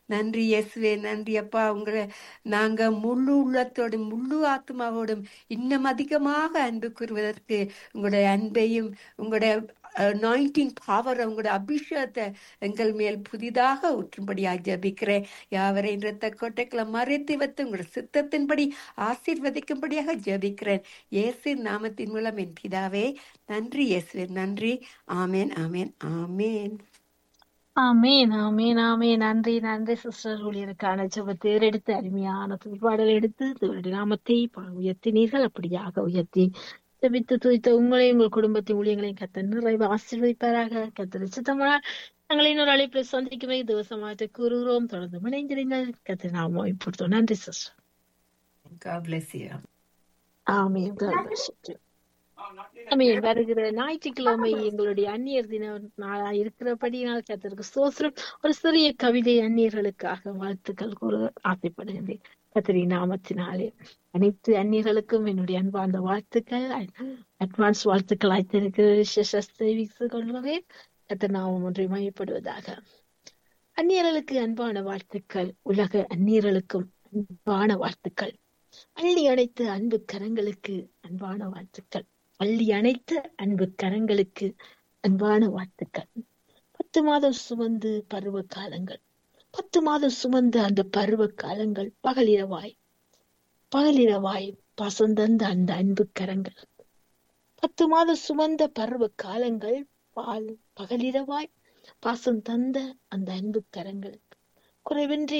நன்றி இயேசுவே நன்றி அப்பா உங்களை நாங்க முழு உள்ளத்தோடும் முழு ஆத்மாவோடும் இன்னும் அதிகமாக அன்பு கூறுவதற்கு உங்களுடைய அன்பையும் உங்களுடைய நாயிண்டிங் பவர் உங்களுடைய அபிஷேகத்தை எங்கள் மேல் புதிதாக ஊற்றும்படியாக ஜபிக்கிறேன் யாவரையும் இரத்த கோட்டைக்குள்ள மறைத்து வைத்து உங்களுடைய சித்தத்தின்படி ஆசீர்வதிக்கும்படியாக ஜபிக்கிறேன் இயேசு நாமத்தின் மூலம் என் பிதாவே நன்றி இயேசுவே நன்றி ஆமேன் ஆமேன் ஆமேன் ஆமேன் ஆமேன் ஆமேன் நன்றி நன்றி சிஸ்டர் ஊழியருக்கான ஜெபத்தை எடுத்து அருமையான துதிப்பாடல் எடுத்து தேவனுடைய நாமத்தை ப- உயர்த்தினீர்கள் அப்படியாக உயர்த்தி ஜெபித்து துதித்த உங்களையும் உங்கள் குடும்பத்தின் ஊழியங்களையும் கத்த நிறைவு ஆசீர்வதிப்பாராக கத்த சித்தமானால் நாங்கள் இன்னொரு அழைப்பில் சந்திக்குமே திவசமாக கூறுகிறோம் தொடர்ந்து இணைந்திருங்கள் கத்த நாம இப்பொழுது நன்றி sister God bless you. Amen God bless you. Amen வருகிற ஞாயிற்றுக்கிழமை எங்களுடைய அந்நியர் தின நாளா இருக்கிறபடியால் கத்தருக்கு சோசரம் ஒரு சிறிய கவிதை அந்நியர்களுக்காக வாழ்த்துக்கள் கூற ஆசைப்படுகின்றேன் கத்திரி நாமத்தினாலே அனைத்து அந்நியர்களுக்கும் என்னுடைய அன்பார்ந்த வாழ்த்துக்கள் அட்வான்ஸ் வாழ்த்துக்கள் அழைத்திருக்கிற கொள்கிறேன் கத்த நாமம் ஒன்றை மையப்படுவதாக அந்நியர்களுக்கு அன்பான வாழ்த்துக்கள் உலக அந்நியர்களுக்கும் அன்பான வாழ்த்துக்கள் அள்ளி அணைத்த அன்பு கரங்களுக்கு அன்பான வாழ்த்துக்கள் அள்ளி அணைத்த அன்பு கரங்களுக்கு அன்பான வாழ்த்துக்கள் பத்து மாதம் சுமந்து பருவ காலங்கள் பத்து மாதம் சுமந்த அந்த பருவ காலங்கள் பகலிரவாய் பகலிரவாய் பசந்தந்த அந்த அன்பு கரங்கள் பத்து மாதம் சுமந்த பருவ காலங்கள் பால் பகலிரவாய் பாசம் தந்த அந்த அன்பு கரங்களுக்கு குறைவின்றி